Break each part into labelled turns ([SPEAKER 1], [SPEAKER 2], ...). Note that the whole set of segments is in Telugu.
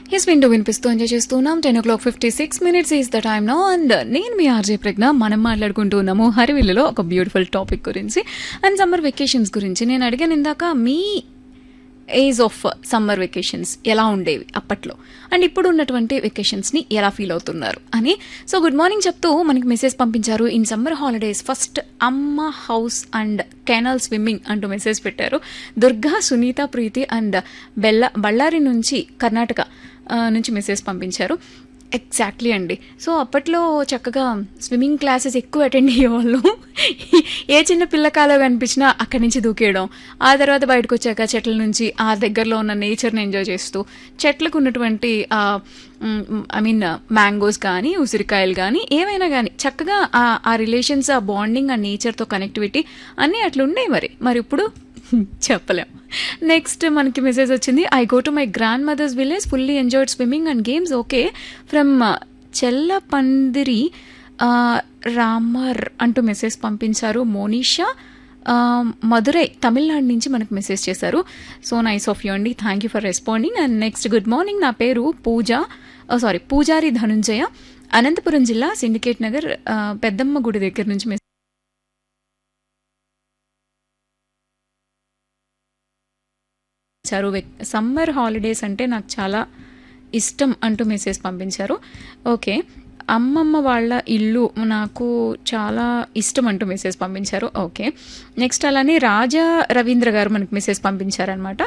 [SPEAKER 1] హిస్ విండో వినిపిస్తూ ఎంజాయ్ చేస్తున్నాం ten o'clock fifty six minutes is the time now and నేను మీ ఆర్జే ప్రజ్ఞ మనం మాట్లాడుకుంటూ ఉన్నాము హరివిల్లులో ఒక బ్యూటిఫుల్ టాపిక్ గురించి అండ్ సమ్మర్ వెకేషన్స్ గురించి నేను అడిగాను ఇందాక మీ ఏజ్ ఆఫ్ సమ్మర్ వెకేషన్స్ ఎలా ఉండేవి అప్పట్లో అండ్ ఇప్పుడు ఉన్నటువంటి వెకేషన్స్ని ఎలా ఫీల్ అవుతున్నారు అని సో గుడ్ మార్నింగ్ చెప్తూ మనకి మెసేజ్ పంపించారు ఇన్ సమ్మర్ హాలిడేస్ ఫస్ట్ అమ్మ హౌస్ అండ్ కెనల్ స్విమ్మింగ్ అంటూ మెసేజ్ పెట్టారు దుర్గా సునీత ప్రీతి అండ్ బెల్ల బళ్ళారి నుంచి కర్ణాటక ఆ, నుంచి మెసేజ్ పంపించారు ఎగ్జాక్ట్లీ అండి సో అప్పట్లో చక్కగా స్విమ్మింగ్ క్లాసెస్ ఎక్కువ అటెండ్ అయ్యేవాళ్ళు ఏ చిన్న పిల్లకాలో కనిపించినా అక్కడి నుంచి దూకేయడం ఆ తర్వాత బయటకు వచ్చాక చెట్ల నుంచి ఆ దగ్గరలో ఉన్న నేచర్ని ఎంజాయ్ చేస్తూ చెట్లకు ఉన్నటువంటి ఐ మీన్ మ్యాంగోస్ కానీ ఉసిరికాయలు కానీ ఏవైనా కానీ చక్కగా ఆ- ఆ రిలేషన్స్ ఆ బాండింగ్ ఆ నేచర్తో కనెక్టివిటీ అన్నీ అట్లుండే మరి మరి ఇప్పుడు చెప్పలేం నెక్స్ట్ మనకి మెసేజ్ వచ్చింది I go to my grand mother's village fully enjoyed swimming and games okay from Chellapandiri ఆ, రామర్ అంటూ మెసేజ్ పంపించారు మోనిషా ఆ, మధురై తమిళనాడు నుంచి మనకు మెసేజ్ చేశారు సో నైస్ ఆఫ్ యూ అండి thank you for responding and next good morning నా పేరు పూజ సారీ పూజారి ధనుంజయ అనంతపురం జిల్లా సిండికేట్ నగర్ ఆ, పెద్దమ్మ గుడి దగ్గర నుంచి మెసేజ్ ఇచ్చారు సమ్మర్ హాలిడేస్ అంటే నాకు చాలా ఇష్టం అంటూ మెసేజ్ పంపించారు ఓకే అమ్మమ్మ వాళ్ళ ఇల్లు నాకు చాలా ఇష్టం అంటూ మెసేజ్ పంపించారు ఓకే నెక్స్ట్ అలానే రాజా రవీంద్ర గారు మనకు మెసేజ్ పంపించారనమాట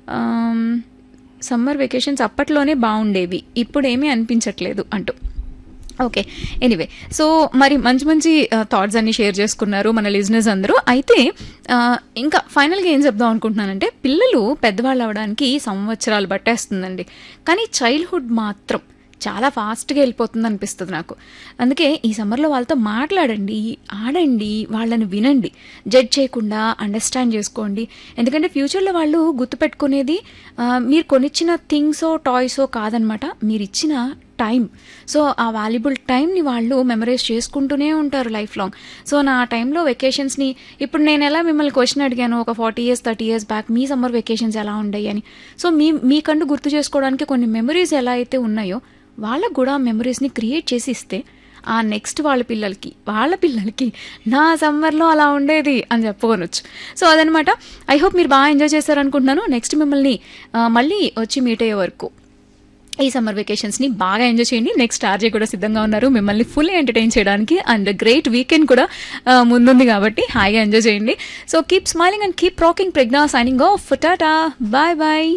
[SPEAKER 1] సమ్మర్ వెకేషన్స్ అప్పట్లోనే బాగుండేవి ఇప్పుడు ఏమీ అనిపించట్లేదు అంటూ ఓకే ఎనీవే సో మరి మంచి మంచి థాట్స్ అన్ని షేర్ చేసుకున్నారు మన లిజినెస్ అందరూ అయితే ఆ, ఇంకా ఫైనల్గా ఏం చెప్దాం అనుకుంటున్నానంటే పిల్లలు పెద్దవాళ్ళు అవడానికి సంవత్సరాలు పట్టేస్తుందండి కానీ చైల్డ్హుడ్ మాత్రం చాలా ఫాస్ట్గా వెళ్ళిపోతుంది అనిపిస్తుంది నాకు అందుకే ఈ సమ్మర్లో వాళ్ళతో మాట్లాడండి ఆడండి వాళ్ళని వినండి జడ్జ్ చేయకుండా అండర్స్టాండ్ చేసుకోండి ఎందుకంటే ఫ్యూచర్లో వాళ్ళు గుర్తుపెట్టుకునేది ఆ, మీరు కొనిచ్చిన థింగ్సో టాయ్సో కాదనమాట మీరు ఇచ్చిన టైం సో ఆ వాల్యుబుల్ టైంని వాళ్ళు మెమరైజ్ చేసుకుంటూనే ఉంటారు లైఫ్ లాంగ్ సో నా టైంలో వెకేషన్స్ని ఇప్పుడు నేను ఎలా మిమ్మల్ని క్వశ్చన్ అడిగాను ఒక forty years thirty years back మీ సమ్మర్ వెకేషన్స్ ఎలా ఉండయి అని సో మీ మీకంటూ గుర్తు చేసుకోవడానికి కొన్ని మెమరీస్ ఎలా అయితే ఉన్నాయో వాళ్ళకు కూడా ఆ మెమరీస్ని క్రియేట్ చేసి ఇస్తే ఆ నెక్స్ట్ వాళ్ళ పిల్లలకి వాళ్ళ పిల్లలకి నా సమ్మర్లో అలా ఉండేది అని చెప్పుకోనొచ్చు సో అదనమాట ఐ హోప్ మీరు బాగా ఎంజాయ్ చేశారనుకుంటున్నాను నెక్స్ట్ మిమ్మల్ని ఆ, మళ్ళీ వచ్చి మీట్ అయ్యే వరకు ఈ సమ్మర్ వెకేషన్స్ని బాగా ఎంజాయ్ చేయండి నెక్స్ట్ ఆర్జే కూడా సిద్ధంగా ఉన్నారు మిమ్మల్ని ఫుల్లీ ఎంటర్టైన్ చేయడానికి అండ్ గ్రేట్ వీకెండ్ కూడా ఆ, ముందుంది కాబట్టి హాయిగా ఎంజాయ్ చేయండి so keep smiling and keep rocking Pragna signing off tata bye bye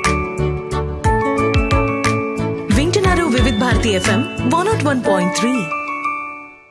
[SPEAKER 2] వింటున్నారు Vividh Bharati FM one nought one point three